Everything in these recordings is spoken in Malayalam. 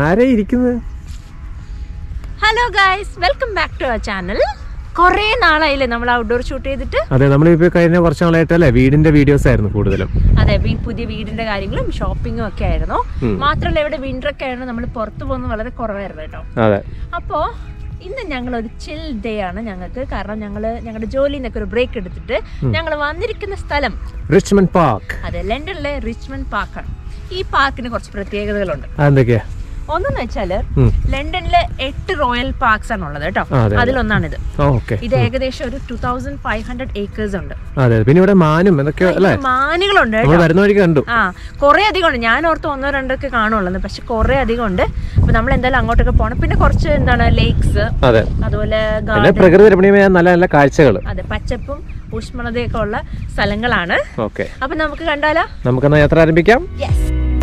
ആരാ ഇരിക്കുന്നത് hello guys welcome back to our channel കുറേ നാളായില്ലേ നമ്മൾ ഔട്ട്ഡോർ ഷൂട്ട് ചെയ്തിട്ട് അതെ നമ്മളിപ്പോ കഴിഞ്ഞ കുറച്ച് നാളായിട്ട് അല്ലേ വീടിന്റെ വീഡിയോസ് ആയിരുന്നു കൂടുതലും അതെ ഈ പുതിയ വീടിന്റെ കാര്യങ്ങളും ഷോപ്പിങ്ങും ഒക്കെ ആയിരുന്നു ഉം. മാത്രമല്ല ഇവിടെ വിന്റർ ഒക്കെ ആയിരുന്നു നമ്മൾ പുറത്തു പോകുന്നത് വളരെ കുറവായിരുന്നു കേട്ടോ അതെ അപ്പോൾ ഇന്ന് ഞങ്ങൾ ഒരു ചിൽ ഡേ ആണ് ഞങ്ങൾക്ക് കാരണം ഞങ്ങൾ ഞങ്ങളുടെ ജോലിയിൽ നിന്നൊക്കെ ഒരു ബ്രേക്ക് എടുത്തിട്ട് ഞങ്ങൾ വന്നിരിക്കുന്ന സ്ഥലം റിച്ച്മണ്ട് പാർക്ക് അതെ ലണ്ടനിലെ റിച്ച്മണ്ട് പാർക്കാണ് ഈ പാർക്കിന് കുറച്ച് പ്രത്യേകതകളുണ്ട് അതെന്തൊക്കെയാ ഒന്നെന്ന് വെച്ചാല് ഉം. ലണ്ടനിലെ എട്ട് റോയൽ പാർക്സ് ആണ് ഉള്ളത് കേട്ടോ ആ, അതെ, അതെ. അതിലൊന്നാണിത് ഓക്കെ ഇത് ഏകദേശം ഒരു two thousand five hundred acres ഉണ്ട് അതെ പിന്നെ ഇവിടെ മാനും എന്തൊക്കെയോ അല്ലേ ഇതിൽ മാനുകളുണ്ട് നമ്മൾ കേട്ടോ വരുന്ന വഴിക്ക് കണ്ടു ആ കുറെ അധികം ഉണ്ട് ഞാൻ ഓർത്ത് ഒന്നോ രണ്ടോ ഒക്കെ കാണുള്ളൂ പക്ഷെ കുറെ അധികം ഉണ്ട് അപ്പൊ നമ്മൾ എന്തായാലും അങ്ങോട്ടൊക്കെ പോകണം പിന്നെ കുറച്ച് എന്താണ് ലേക്സ് അതെ അതുപോലെ പിന്നെ ഗാർഡൻ പ്രകൃതി രമണീയമായ നല്ല നല്ല കാഴ്ചകൾ അതെ പച്ചപ്പും ഊഷ്മളതയൊക്കെ ഉള്ള സ്ഥലങ്ങളാണ് ഓക്കെ അപ്പൊ നമുക്ക് കണ്ടാലോ നമുക്കെന്നാ യാത്ര ആരംഭിക്കാം യെസ്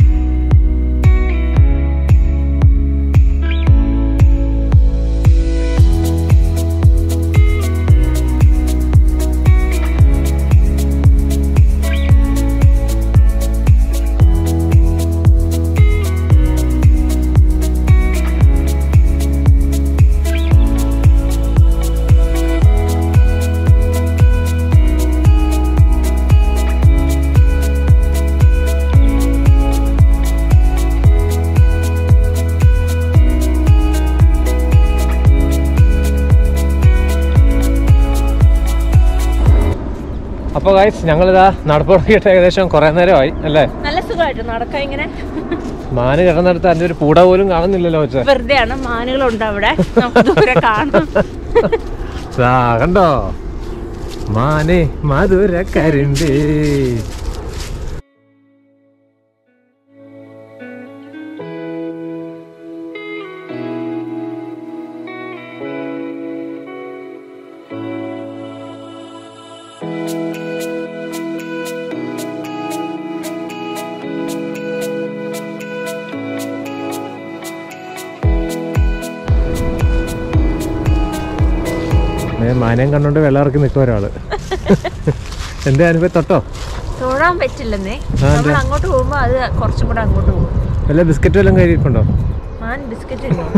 അപ്പോൾ ഗൈസ് ഞങ്ങളിതാ നടപ്പ് തുടങ്ങിയിട്ട് ഏകദേശം കുറേ നേരമായി അല്ലേ നല്ല സുഖമായിട്ട് നടക്കാം ഇങ്ങനെ മാന് കിടന്നിടത്ത് അതിന്റെ ഒരു പൂട പോലും കാണുന്നില്ലല്ലോ വെച്ചാൽ വെറുതെയാണ് മാനുകളുണ്ട് അവിടെ നമുക്ക് ദൂരെ കാണാം കണ്ടോ മാനെ മധുര കരിമ്പേ മാനയും കണ്ടോണ്ട് വെള്ളം ഇറക്കി നിൽക്കും ഒരാള് എന്റെ അനുഭവം തൊട്ടോ തൊഴാൻ പറ്റില്ലെന്നേ ആ, നമ്മൾ അങ്ങോട്ട് പോകുമ്പോ അത് കുറച്ചും കൂടെ അങ്ങോട്ട് പോകും വല്ല ബിസ്ക്കറ്റ് വല്ലതും കയ്യിരിപ്പുണ്ടോ മാൻ ബിസ്ക്കറ്റ് ഉണ്ടോ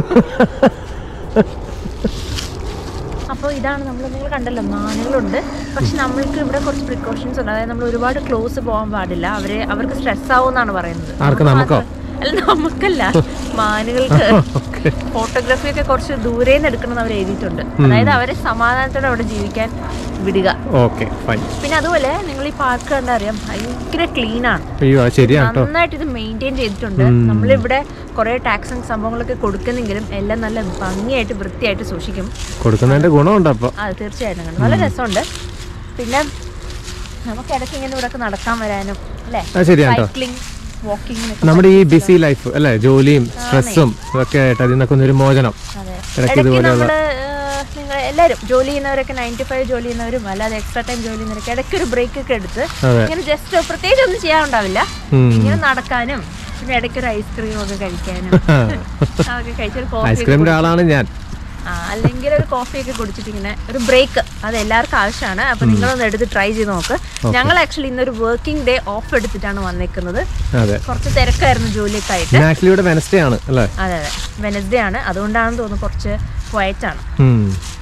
അപ്പോൾ ഇതാണ് നമ്മൾ നിങ്ങൾ കണ്ടല്ലോ മാനുകളുണ്ട് പക്ഷെ നമ്മൾക്ക് ഇവിടെ കുറച്ച് പ്രിക്കോഷൻസ് ഉണ്ട് അതായത് നമ്മൾ ഒരുപാട് ക്ലോസ് പോകാൻ പാടില്ല അവര് അവർക്ക് സ്ട്രെസ് ആവും എന്നാണ് പറയുന്നത് ആർക്ക് നമുക്ക് നമുക്കോ? മാത്രം- അല്ല നമുക്കല്ല മാനുകൾക്ക് ഓക്കെ ഫോട്ടോഗ്രാഫി ഒക്കെ കുറച്ച് ദൂരെ നിന്ന് എടുക്കണം അവർ എഴുതിയിട്ടുണ്ട് അതായത് അവരെ സമാധാനത്തോടെ അവിടെ ജീവിക്കാൻ വിടുക ഓക്കെ ഫൈൻ പിന്നെ അതുപോലെ നിങ്ങൾ ഈ പാർക്ക് കണ്ടാ അറിയാം ഭയങ്കര ക്ലീൻ ആണ് അയ്യോ അത് ശരിയാണ് കേട്ടോ നന്നായിട്ട് ഇത് മെയിൻറ്റെയിൻ ചെയ്തിട്ടുണ്ട് നമ്മളിവിടെ കുറെ ടാക്സും സംഭവങ്ങളൊക്കെ കൊടുക്കുന്നെങ്കിലും എല്ലാം നല്ല ഭംഗിയായിട്ട് വൃത്തിയായിട്ട് സൂക്ഷിക്കും കൊടുക്കുന്നതിന്റെ ഗുണമുണ്ട് അപ്പൊ അത് തീർച്ചയായിട്ടും കണ്ടു. നല്ല രസമുണ്ട് പിന്നെ നമുക്ക് ഇടയ്ക്ക് ഇങ്ങനെ ഇവിടെ നടക്കാൻ വരാനും അല്ലേ അത് ശരിയാണ് കേട്ടോ സൈക്ലിംഗ് വാക്കിങ്ങിന് നമ്മുടെ ഈ ബിസി ലൈഫ് അല്ലെ ജോലിയും സ്ട്രെസ്സും ഇതൊക്കെ ആയിട്ട് അതിൽ നിന്നൊക്കെ ഒരു മോചനം അതെ ഇടയ്ക്ക് ഇടയ്ക്ക് ഇതുപോലെയുള്ള നമ്മള് നിങ്ങൾ എല്ലാവരും ജോലി ചെയ്യുന്നവരൊക്കെ നയൻറ്റി ഫൈവ് ജോലി ചെയ്യുന്നവരും അല്ലാതെ എക്സ്ട്രാ ടൈം ജോലി ചെയ്യുന്നവരൊക്കെ ഇടയ്ക്ക് ഒരു ബ്രേക്ക് ഒക്കെ എടുത്ത് അതെ ഇങ്ങനെ ജസ്റ്റ് പ്രത്യേകിച്ച് ഒന്നും ചെയ്യാനുണ്ടാവില്ല ഉം. ഇങ്ങനെ നടക്കാനും പിന്നെ ഇടയ്ക്ക് ഒരു ഐസ്ക്രീം ഒക്കെ കഴിക്കാനും അതൊക്കെ കഴിച്ചൊരു കോഫി ഐസ്ക്രീമിന്റെ ആളാണ് ഞാൻ ആ അല്ലെങ്കിൽ ഒരു കോഫി ഒക്കെ കുടിച്ചിട്ട് ഇങ്ങനെ ഒരു ബ്രേക്ക് അത് എല്ലാവർക്കും ആവശ്യമാണ് അപ്പൊ നിങ്ങളൊന്ന് എടുത്ത് ട്രൈ ചെയ്ത് നോക്ക് ഞങ്ങൾ ആക്ച്വലി ഇന്നൊരു വർക്കിംഗ് ഡേ ഓഫ് എടുത്തിട്ടാണ് വന്നേക്കുന്നത് അതെ കുറച്ച് തിരക്കായിരുന്നു ജോലിയൊക്കെ ആയിട്ട് ഇന്ന് ആക്ച്വലി ഇവിടെ വെനസ്ഡേ ആണ് അല്ലേ അതെ അതെ വെനസ്ഡേ ആണ് അതുകൊണ്ടാണെന്ന് തോന്നുന്നു കുറച്ച് ക്വയറ്റ് ആണ് ഉം.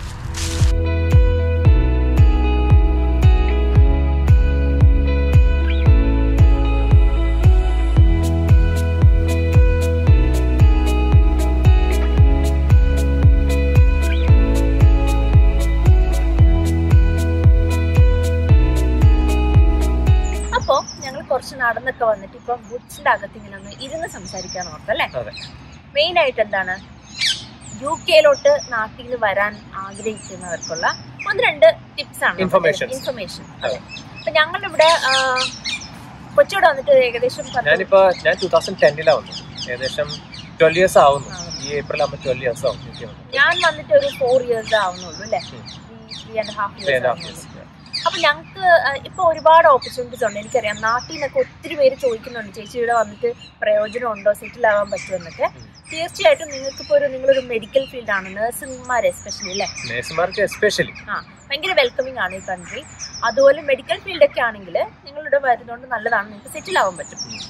അപ്പോൾ ഞങ്ങൾ കുറച്ച് നടന്നൊക്കെ വന്നിട്ട് ഇപ്പം ബുക്സിന്റെ അകത്ത് ഇങ്ങനെ ഒന്ന് ഇരുന്ന് സംസാരിക്കാൻ ഓർത്തല്ലേ അതെ മെയിൻ ആയിട്ട് എന്താണ് യു കെയിലോട്ട് നാട്ടിൽ നിന്ന് വരാൻ ആഗ്രഹിക്കുന്നവർക്കുള്ള ഒന്ന് രണ്ട് ടിപ്സ് ആണ് Informations. ഇൻഫർമേഷൻ അതെ അപ്പൊ ഞങ്ങളിവിടെ ആ, കൊച്ചിയുടെ വന്നിട്ട് ഏകദേശം പത്ത് ഞാനിപ്പോ ഞാൻ ടൂ തൗസൻഡ് ടെന്നിലാണ് വന്നത് ഏകദേശം ട്വൽവ് ഇയേഴ്സ് ആവുന്നു ഈ ഏപ്രിൽ ആകുമ്പോൾ ട്വൽവ് ഇയേഴ്സ് ആവും എനിക്ക് വന്നിട്ട്. ഞാൻ വന്നിട്ട് ഒരു ഫോർ ഇയേഴ്സ് ആവുന്നുള്ളൂ അല്ലേ ഉം. Three and half Three and a half years years. അപ്പൊ ഞങ്ങൾക്ക് ഇപ്പൊ ഒരുപാട് ഓപ്പർച്യൂണിറ്റീസ് ഉണ്ട് എനിക്കറിയാം നാട്ടിൽ നിന്നൊക്കെ ഒത്തിരി പേര് ചോദിക്കുന്നുണ്ട് ചേച്ചി ഇവിടെ വന്നിട്ട് പ്രയോജനം ഉണ്ടോ സെറ്റിൽ ആവാൻ പറ്റുമെന്നൊക്കെ തീർച്ചയായിട്ടും നിങ്ങൾക്ക് ഇപ്പോൾ ഒരു നിങ്ങളൊരു മെഡിക്കൽ ഫീൽഡാണ് നഴ്സുമാർ എസ്പെഷ്യലി അല്ലേ നേഴ്സുമാർക്ക് എസ്പെഷ്യലി ആ ഭയങ്കര വെൽക്കമിങ് ആണ് ഈ കൺട്രി അതുപോലെ മെഡിക്കൽ ഫീൽഡൊക്കെ ആണെങ്കിൽ നിങ്ങളിവിടെ വരുന്നതുകൊണ്ട് നല്ലതാണ് നിങ്ങൾക്ക് സെറ്റിൽ ആവാൻ പറ്റും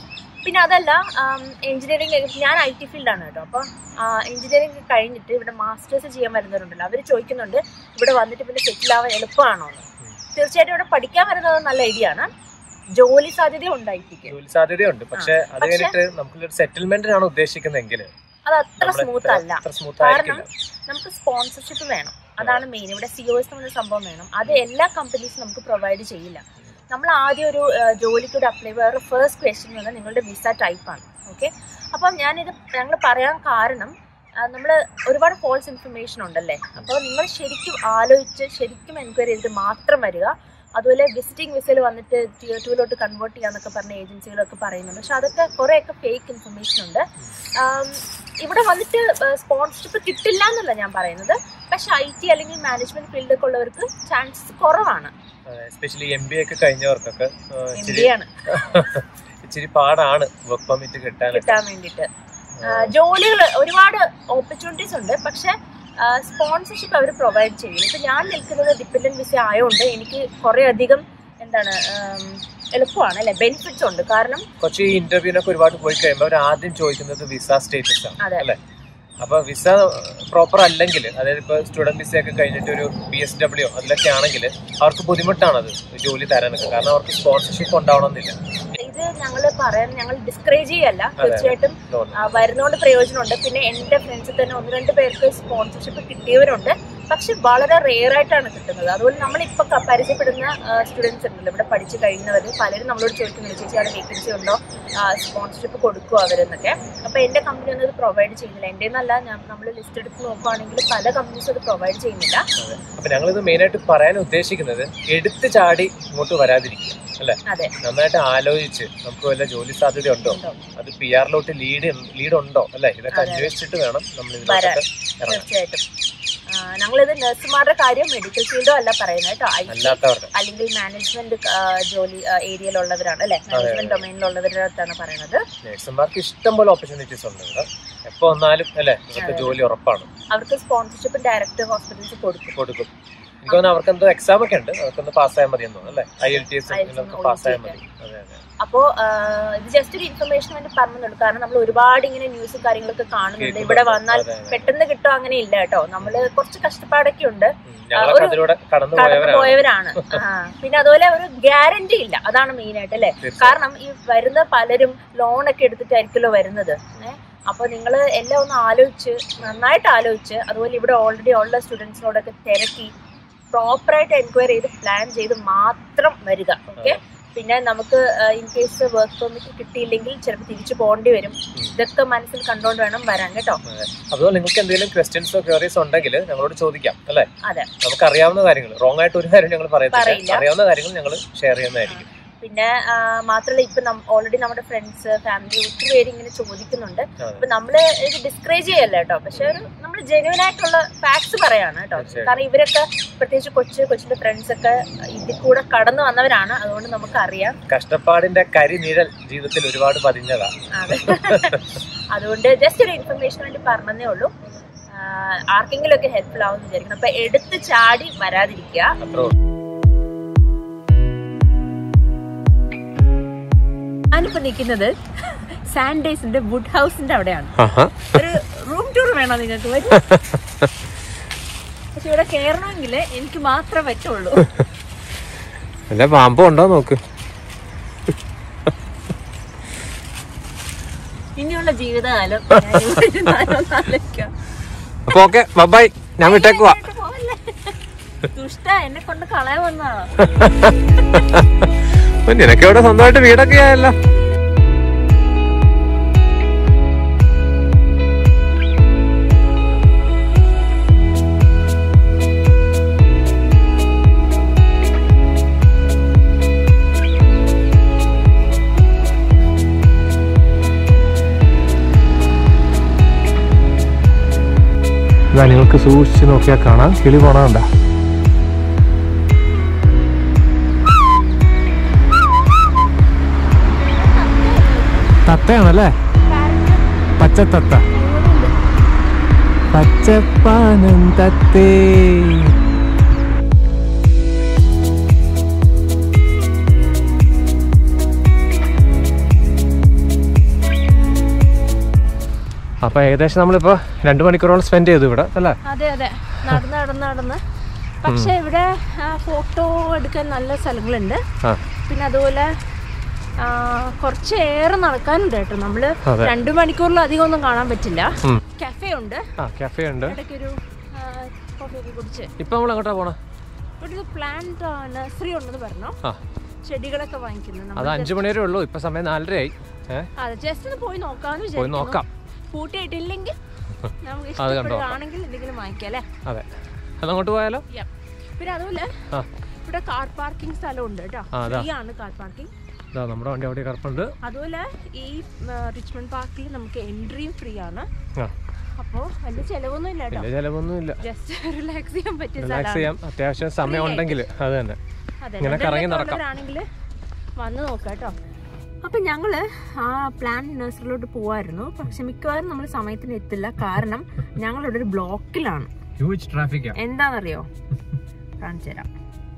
പിന്നെ അതല്ല എഞ്ചിനീയറിംഗ് ഞാൻ ഐ ടി ഫീൽഡാണ് കേട്ടോ അപ്പോൾ എഞ്ചിനീയറിംഗ് കഴിഞ്ഞിട്ട് ഇവിടെ മാസ്റ്റേഴ്സ് ചെയ്യാൻ വരുന്നവരുണ്ടല്ലോ അവർ ചോദിക്കുന്നുണ്ട് ഇവിടെ വന്നിട്ട് പിന്നെ സെറ്റിൽ ആവാൻ എളുപ്പമാണോ എന്ന് തീർച്ചയായിട്ടും ഇവിടെ പഠിക്കാൻ വരുന്നത് നല്ല ഐഡിയ ആണ് ജോലി സാധ്യത ഉണ്ട് ഐ ടിക്ക് ജോലി സാധ്യതയുണ്ട് പക്ഷെ അത് പക്ഷേ- കഴിഞ്ഞിട്ട് നമുക്ക് സെറ്റിൽമെന്റിനാണ് ഉദ്ദേശിക്കുന്നതെങ്കിൽ അത് അത്ര സ്മൂത്ത് അല്ല അത്ര സ്മൂത്ത് കാരണം ആയിരിക്കില്ല നമുക്ക് സ്പോൺസർഷിപ്പ് വേണം അതാണ് മെയിൻ ഇവിടെ സി ഒ എസ് എന്ന സംഭവം വേണം അത് എല്ലാ കമ്പനീസും നമുക്ക് പ്രൊവൈഡ് ചെയ്യില്ല നമ്മൾ ആദ്യം ഒരു ആ, ജോലിക്കൂടെ അപ്ലൈ വേറെ ഫസ്റ്റ് ക്വസ്റ്റ്യൻ എന്ന് പറഞ്ഞാൽ നിങ്ങളുടെ വിസ ടൈപ്പാണ് ഓക്കെ അപ്പം ഞാനിത് ഞങ്ങൾ പറയാൻ കാരണം നമ്മൾ ഒരുപാട് ഫോൾസ് ഇൻഫർമേഷൻ ഉണ്ടല്ലേ അപ്പോൾ നിങ്ങൾ ശരിക്കും ആലോചിച്ച് ശരിക്കും എൻക്വയറി ചെയ്തിട്ട് മാത്രം വരിക അതുപോലെ വിസിറ്റിംഗ് വിസയിൽ വന്നിട്ട് ടിയർ ടുവിലോട്ട് കൺവേർട്ട് ചെയ്യാന്നൊക്കെ പറഞ്ഞ ഏജൻസികളൊക്കെ പറയുന്നുണ്ട് പക്ഷെ അതൊക്കെ കുറേയൊക്കെ ഫേക്ക് ഇൻഫർമേഷൻ ഉണ്ട് ആം, ഇവിടെ വന്നിട്ട് സ്പോൺസർഷിപ്പ് കിട്ടില്ല എന്നല്ല ഞാൻ പറയുന്നത് പക്ഷെ ഐ ടി അല്ലെങ്കിൽ മാനേജ്മെന്റ് ഫീൽഡൊക്കെ ഉള്ളവർക്ക് ചാൻസസ് കുറവാണ് എസ്പെഷ്യലി എം ബി ഒക്കെ കഴിഞ്ഞവർക്കൊക്കെ ആ, എം ഇച്ചിരി ബി ആണ് ഇച്ചിരി പാടാണ് വർക്ക് പെർമിറ്റ് കിട്ടാനൊക്കെ കിട്ടാൻ വേണ്ടിയിട്ട് ജോലികൾ ഒരുപാട് ഓപ്പർച്യൂണിറ്റീസ് ഉണ്ട് പക്ഷെ സ്പോൺസർഷിപ്പ് അവർ പ്രൊവൈഡ് ചെയ്യും ഇപ്പൊ ഞാൻ നിൽക്കുന്നത് ഡിപ്പെൻഡന്റ് വിസ ആയതുകൊണ്ട് എനിക്ക് കുറെ അധികം എന്താണ് ആം, എളുപ്പമാണ് അല്ലെ ബെനിഫിറ്റ്സ് ഉണ്ട് കാരണം കുറച്ച് ഈ ഇന്റർവ്യൂവിനൊക്കെ ഒരുപാട് പോയി കഴിയുമ്പോൾ അവർ ആദ്യം ചോദിക്കുന്നത് വിസ സ്റ്റേറ്റസ് ആണ് അതെ. അല്ലെ അപ്പൊ വിസ പ്രോപ്പർ അല്ലെങ്കിൽ അതായത് ഇപ്പൊ സ്റ്റുഡന്റ് വിസ ഒക്കെ കഴിഞ്ഞിട്ട് ഒരു ബി എസ് ഡബ്ല്യു അതിലൊക്കെ ആണെങ്കിൽ അവർക്ക് ബുദ്ധിമുട്ടാണ് അത് ജോലി തരാനൊക്കെ കാരണം അവർക്ക് സ്പോൺസർഷിപ്പ് ഉണ്ടാവണമെന്നില്ല ഇത് ഞങ്ങൾ പറയാൻ ഞങ്ങൾ ഡിസ്കറേജ് ചെയ്യല്ല തീർച്ചയായിട്ടും ലോൺ ആ, വരുന്നോണ്ട് പ്രയോജനമുണ്ട് പിന്നെ എന്റെ ഫ്രണ്ട്സിൽ തന്നെ ഒന്ന് രണ്ട് പേർക്ക് സ്പോൺസർഷിപ്പ് കിട്ടിയവരുണ്ട് പക്ഷെ വളരെ റെയർ ആയിട്ടാണ് കിട്ടുന്നത് അതുപോലെ നമ്മളിപ്പോ ക- പരിചയപ്പെടുന്ന സ്റ്റുഡൻസ് ഉണ്ടല്ലോ ഇവിടെ പഠിച്ചു കഴിയുന്നവർ പലരും നമ്മളോട് ചോദിക്കുന്നുണ്ട് ചേച്ചി അവിടെ വേക്കൻസി ഉണ്ടോ സ്പോൺസർഷിപ്പ് കൊടുക്കുമോ അവരെന്നൊക്കെ അപ്പൊ എന്റെ കമ്പനി ഒന്നും ഇത് പ്രൊവൈഡ് ചെയ്യുന്നില്ല എന്റെ എന്നല്ല നമ്മൾ ലിസ്റ്റ് എടുത്ത് നോക്കുവാണെങ്കിൽ പല കമ്പനീസും അത് പ്രൊവൈഡ് ചെയ്യുന്നില്ല അപ്പൊ ഞങ്ങളിത് മെയിൻ ആയിട്ട് പറയാൻ ഉദ്ദേശിക്കുന്നത് എടുത്തു ചാടി ഇങ്ങോട്ട് വരാതിരിക്കുക അല്ലെ അതെ നന്നായിട്ട് ആലോചിച്ച് നമുക്ക് വല്ല ജോലി സാധ്യത ഉണ്ടോ ഉണ്ടോ? അത് പി ആറിലോട്ട് ലീഡ് ലീഡ് ഉണ്ടോ അല്ലെ ഇതൊക്കെ അതെ. അന്വേഷിച്ചിട്ട് വേണം നമ്മൾ വരാൻ. ഇതിനകത്തൊക്കെ ഇറങ്ങാൻ തീർച്ചയായിട്ടും ആ, ഞങ്ങളിത് നഴ്സുമാരുടെ കാര്യം മെഡിക്കൽ ഫീൽഡോ അല്ല പറയുന്നത് കേട്ടോ ഐ ടി അല്ലാത്തവർക്ക് അല്ലെങ്കിൽ മാനേജ്മെന്റ് ജോലി ഏരിയയിലുള്ളവരാണ് അല്ലെ മാനേജ്മെന്റ് ഡൊമൈനിലുള്ളവരാണ് പറയുന്നത് നഴ്സുമാർക്ക് ഇഷ്ടം പോലെ ഓപ്പർച്യൂണിറ്റീസ് ഉണ്ട് ഇവിടെ എപ്പോ വന്നാലും അല്ലെ ഇവർക്ക് അതെ. ജോലി ഉറപ്പാണ് അവർക്ക് സ്പോൺസർഷിപ്പ് ഡയറക്റ്റ് ഹോസ്പിറ്റൽസ് കൊടുക്കും കൊടുക്കും എനിക്ക് തോന്നുന്നു അവർക്ക് എന്തോ എക്സാം ഒക്കെ ഉണ്ട് അതൊക്കെ പാസ്സായാൽ മതി എന്ന് തോന്നുന്നു അല്ലെ I L T S IELTS പാസ്സായാൽ മതി അതെ അതെ അപ്പോ ആ, ഇത് ജസ്റ്റ് ഒരു ഇൻഫർമേഷൻ വേണ്ടി പറഞ്ഞുള്ളൂ കാരണം നമ്മൾ ഒരുപാട് ഇങ്ങനെ ന്യൂസും കാര്യങ്ങളൊക്കെ കാണുന്നുണ്ട് കേൾക്കുന്നുണ്ട്. ഇവിടെ വന്നാൽ അതെ, അതെ. പെട്ടെന്ന് കിട്ടും അങ്ങനെ ഇല്ല കേട്ടോ നമ്മള് കുറച്ച് കഷ്ടപ്പാടൊക്കെ ഉണ്ട് ഉം, ഞങ്ങളൊക്കെ ഒരു- അതിലൂടെ കടന്നു കടന്നു പോയവരാണ് പോയവരാണ് ആ പിന്നെ അതുപോലെ ഒരു ഗ്യാരണ്ടി ഇല്ല അതാണ് മെയിൻ ആയിട്ട് അല്ലെ തീർച്ചയായും. കാരണം ഈ വരുന്ന പലരും ലോൺ ഒക്കെ എടുത്തിട്ടായിരിക്കുമല്ലോ വരുന്നത് ഏഹ് അപ്പൊ നിങ്ങൾ എല്ലാം ഒന്ന് ആലോചിച്ച് നന്നായിട്ട് ആലോചിച്ച് അതുപോലെ ഇവിടെ ഓൾറെഡി ഉള്ള സ്റ്റുഡൻസിനോടൊക്കെ തിരക്കി പ്രോപ്പറായിട്ട് എൻക്വയറി ചെയ്ത് പ്ലാൻ ചെയ്ത് മാത്രം വരിക ഓക്കെ പിന്നെ നമുക്ക് ഇൻ കേസ് വർക്ക് പെർമിറ്റ് കിട്ടിയില്ലെങ്കിൽ ചിലപ്പോൾ തിരിച്ചു പോകേണ്ടി വരും ഇതൊക്കെ മനസ്സിൽ കണ്ടുകൊണ്ട് വേണം വരാൻ കേട്ടോ അതുപോലെ നിങ്ങൾക്ക് എന്തെങ്കിലും ക്വസ്റ്റ്യൻസോ ക്വയറീസോ ഉണ്ടെങ്കിൽ ഞങ്ങളോട് ചോദിക്കാം അല്ലെ അതെ നമുക്ക് അറിയാവുന്ന കാര്യങ്ങൾ റോങ് ആയിട്ട് ഒരു കാര്യം ഞങ്ങൾ പറയത്തില്ല പറയില്ല. അറിയാവുന്ന കാര്യങ്ങൾ ഞങ്ങൾ ഷെയർ ചെയ്യുന്നതായിരിക്കും പിന്നെ ആ, മാത്രല്ല ഇപ്പൊ ഓൾറെഡി നമ്മുടെ ഫ്രണ്ട്സ് ഫാമിലി ഒത്തിരി പേര് ഇങ്ങനെ ചോദിക്കുന്നുണ്ട് അതെ. അപ്പൊ നമ്മള് ഇത് ഡിസ്കറേജ് ചെയ്യല്ല കേട്ടോ പക്ഷെ ഒരു നമ്മൾ ജെന്യൂൻ ആയിട്ടുള്ള ഫാക്ട്സ് പറയാണ് കേട്ടോ തീർച്ചയായും. കാരണം കാരണം ഇവരൊക്കെ പ്രത്യേകിച്ച് കൊച്ചു കൊച്ചിന്റെ ഫ്രണ്ട്സ് ഒക്കെ ഇതിൽ കൂടെ കടന്നു വന്നവരാണ് അതുകൊണ്ട് നമുക്ക് അറിയാം കഷ്ടപ്പാടിന്റെ കരിനിഴൽ ജീവിതത്തിൽ ഒരുപാട് പതിഞ്ഞതാ അതെ അതുകൊണ്ട് ജസ്റ്റ് ഒരു ഇൻഫർമേഷൻ വേണ്ടി പറഞ്ഞതേ ഉള്ളൂ ആ, ആർക്കെങ്കിലും ഒക്കെ ഹെൽപ്ഫുൾ ആവും എന്ന് വിചാരിക്കണം അപ്പൊ എടുത്ത് ചാടി വരാതിരിക്കുക അത്രേ ഉള്ളൂ. ഞാനിപ്പോ നിൽക്കുന്നത് സാൻഡേസിന്റെ വുഡ് ഹൗസിന്റെ അവിടെയാണ് ഒരു റൂം ടൂർ വേണോ നിങ്ങൾക്ക് വരും പക്ഷെ ഇവിടെ കയറണമെങ്കിൽ എനിക്ക് മാത്രമേ പറ്റുള്ളൂ അല്ല പാമ്പ് ഉണ്ടോ നോക്ക് ഇനിയുള്ള ജീവിതകാലം ഞാൻ ഇവിടെ ഇരുന്നാലോ എന്ന് ആലോചിക്കാം. അപ്പൊ ഓക്കെ ബൈ ഞാൻ വിട്ടേക്കുവാ ആയിട്ട് പോവല്ലേ? ദുഷ്ട എന്നെ കൊണ്ട് കളയാൻ വന്നാ നിനക്ക് ഇവിടെ സ്വന്തമായിട്ട് വീടൊക്കെ ആയല്ലോ നിങ്ങൾക്ക് സൂക്ഷിച്ച് നോക്കിയാൽ കാണാം കിളി പോണണ്ട തത്തയാണല്ലേ പച്ചത്തത്ത പച്ചപ്പാനം തത്തേ അപ്പോൾ ഏകദേശം നമ്മളിപ്പോൾ രണ്ട് മണിക്കൂറോളം സ്പെൻഡ് ചെയ്തു ഇവിടെ അല്ലേ അതെ അതെ നടന്ന് നടന്ന് നടന്ന് പക്ഷെ ഇവിടെ ഫോട്ടോ എടുക്കാൻ നല്ല സ്ഥലങ്ങളുണ്ട് ആ പിന്നെ അതുപോലെ ആ, കുറച്ച് ഏറെ നടക്കാനുണ്ട് കേട്ടോ നമ്മള് അതെ. രണ്ടു മണിക്കൂറിലധികം ഒന്നും കാണാൻ പറ്റില്ല ഉം. കഫേ ഉണ്ട് ആ കഫേ ഉണ്ട് ഇടയ്ക്കൊരു കോഫി ഒക്കെ കുടിച്ച് ഇപ്പം നമ്മൾ എങ്ങോട്ടാ പോണേ ഇവിടെ ഒരു പ്ലാന്റ് നഴ്സറി ഉണ്ടെന്ന് പറഞ്ഞു ആ ചെടികളൊക്കെ വാങ്ങിക്കുന്നത് അത് നമ്മൾ അഞ്ച് മണി വരെ ഉള്ളൂ ഇപ്പം സമയം നാലരയായി ഏ അതെ ജസ്റ്റ് ഒന്ന് പോയി നോക്കാന്ന് പോയി വിചാരിക്കുന്നു നോക്കാം പൂട്ടിയിട്ടില്ലെങ്കിൽ നമുക്ക് അത് കണ്ടു ഇഷ്ടപ്പെടുകയാണെങ്കിൽ എന്തെങ്കിലും വാങ്ങിക്കാം അല്ലേ അതെ അത് അങ്ങോട്ട് പോയാലോ Yep. പിന്നെ അതുപോലെ ആ ഇവിടെ കാർ പാർക്കിംഗ് സ്ഥലമുണ്ട് കേട്ടോ ആ, അതാ. ഫ്രീ ആണ് കാർ പാർക്കിംഗ് ഇതാ നമ്മുടെ വണ്ടി അവിടെ കിടപ്പുണ്ട് അതുപോലെ ഈ റിച്ച്മണ്ട് പാർക്കിൽ നമുക്ക് എൻട്രിയും ഫ്രീ ആണ് ആ അപ്പോൾ വലിയ ചിലവൊന്നും ഇല്ല കേട്ടോ വലിയ ചിലവൊന്നുമില്ല ജസ്റ്റ് റിലാക്സ് ചെയ്യാൻ പറ്റിയ റിലാക്സ് സ്ഥലമാണ് ചെയ്യാം അത്യാവശ്യം സമയം ഉണ്ടെങ്കിൽ അത് തന്നെ അതെ ഇങ്ങനെ കറങ്ങി നടക്കാം. ആണെങ്കിൽ വന്ന് നോക്കാം കേട്ടോ അപ്പം ഞങ്ങള് ആ പ്ലാൻ നഴ്സറിലോട്ട് പോവായിരുന്നു പക്ഷെ മിക്കവാറും നമ്മൾ സമയത്തിന് എത്തില്ല കാരണം ഞങ്ങളിവിടെ ഒരു ബ്ലോക്കിലാണ് ഹ്യൂജ് ട്രാഫിക്കാ എന്താണെന്നറിയോ കാണിച്ചു തരാം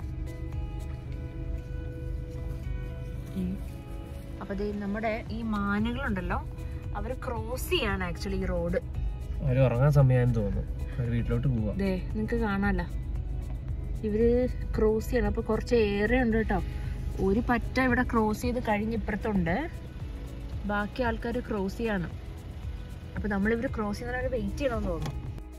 അപ്പൊ ദേ നമ്മുടെ ഈ മാനുകളുണ്ടല്ലോ അവര് ക്രോസ് ചെയ്യാണ് ആക്ച്വലി ഈ റോഡ് അവർ ഉറങ്ങാൻ സമയമായെന്ന് തോന്നുന്നു അവർ വീട്ടിലോട്ട് പോവാ ദേ നിങ്ങക്ക് കാണാലോ ഇവര് ക്രോസ് ചെയ്യണം അപ്പൊ കുറച്ച് ഏറെ ഉണ്ട് കേട്ടോ ഒരു പറ്റ ഇവിടെ ക്രോസ് ചെയ്ത് കഴിഞ്ഞ് ഇപ്പുറത്തുണ്ട് ബാക്കി ആൾക്കാർ ക്രോസ് ചെയ്യാണ് അപ്പൊ നമ്മളിവര് ക്രോസ് ചെയ്യുന്നവരെ വെയിറ്റ് ചെയ്യണമെന്ന് തോന്നുന്നു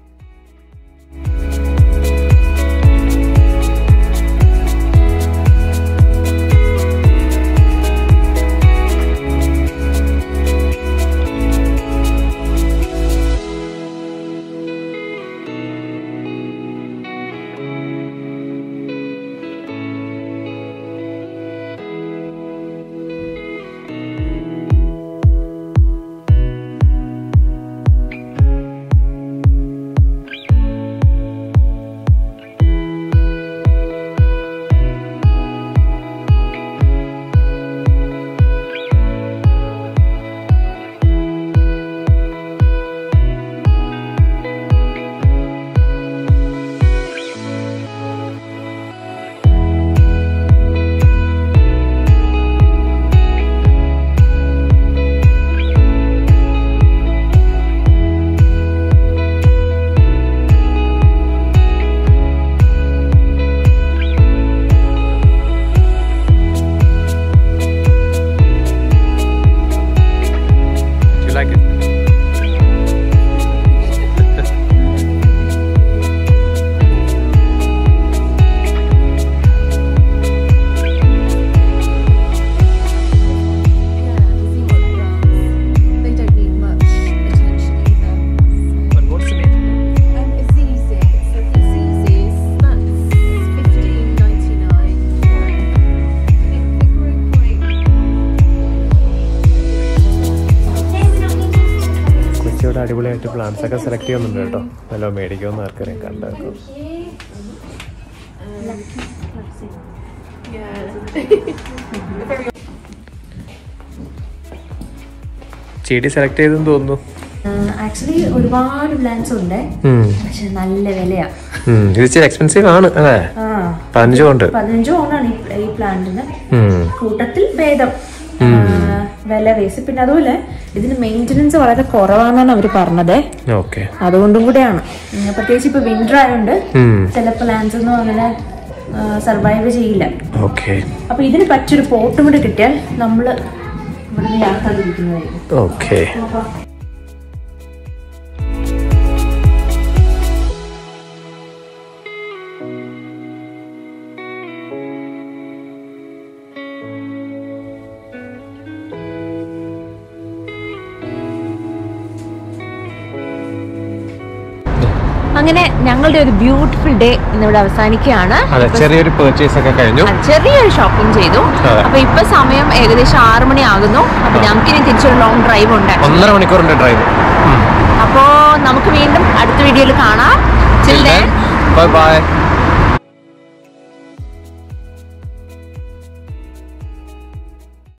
You like it? They don't need much attention either. But what's the name? Um, Azizi. So Azizi's, that's fifteen ninety nine. They, they grow quite. കൊച്ചിയുടെ അടിപൊളിയായിട്ട് പ്ലാന്റ്സ് ഒക്കെ സെലക്ട് ചെയ്യുന്നുണ്ട് കേട്ടോ നല്ല മേടിക്കുമെന്ന് ആർക്കറിയാം കണ്ടേക്കും ചെടി സെലക്ട് ചെയ്തെന്ന് തോന്നുന്നു ആക്ച്വലി ഒരുപാട് പ്ലാൻസ് ഉണ്ട് പക്ഷെ നല്ല വിലയാ ഇത് ഇച്ചിരി എക്സ്പെൻസീവ് ആണ് അല്ലേ ആ പതിനഞ്ച് കൊണ്ട് പതിനഞ്ച് പൗണ്ടാണ് ഈ ഈ പ്ലാന്റിന് ഉം. കൂട്ടത്തിൽ ഭേദം ആ, വില വേസ് പിന്നെ അതുപോലെ ഇതിന് മെയിൻ്റനൻസ് വളരെ കുറവാണെന്നാണ് അവർ പറഞ്ഞത് ഓക്കെ അതുകൊണ്ടും കൂടെയാണ് ഉം, പ്രത്യേകിച്ച് ഇപ്പൊ വിന്റർ ആയതുകൊണ്ട് ഉം. ചില പ്ലാന്റ്സ് ഒന്നും അങ്ങനെ സർവൈവ് ചെയ്യില്ല ഓക്കെ അപ്പൊ ഇതിന് പറ്റിയൊരു പോട്ടും കൂടെ കിട്ടിയാൽ നമ്മള് ഇവിടുന്ന് യാത്രാതിരിക്കുന്നതായിരിക്കും ഓക്കെ അങ്ങനെ ഞങ്ങളുടെ ഒരു ബ്യൂട്ടിഫുൾ ഡേ ഇന്നിവിടെ അവസാനിക്കുകയാണ് അതെ ചെറിയൊരു പെർച്ചേസ് ഒക്കെ കഴിഞ്ഞു ആ, ചെറിയൊരു ഷോപ്പിംഗ് ചെയ്തു അതെ. അപ്പൊ ഇപ്പൊ സമയം ഏകദേശം ആറു മണി ആകുന്നു അപ്പൊ ഞങ്ങൾക്ക് ഇനി തിരിച്ചൊരു ലോങ് ഡ്രൈവ് ഉണ്ട് ഒന്നര മണിക്കൂറിന്റെ ഡ്രൈവ് അപ്പോ നമുക്ക് വീണ്ടും അടുത്ത വീഡിയോയിൽ കാണാം ചിൽ ദെൻ ബൈ ബൈ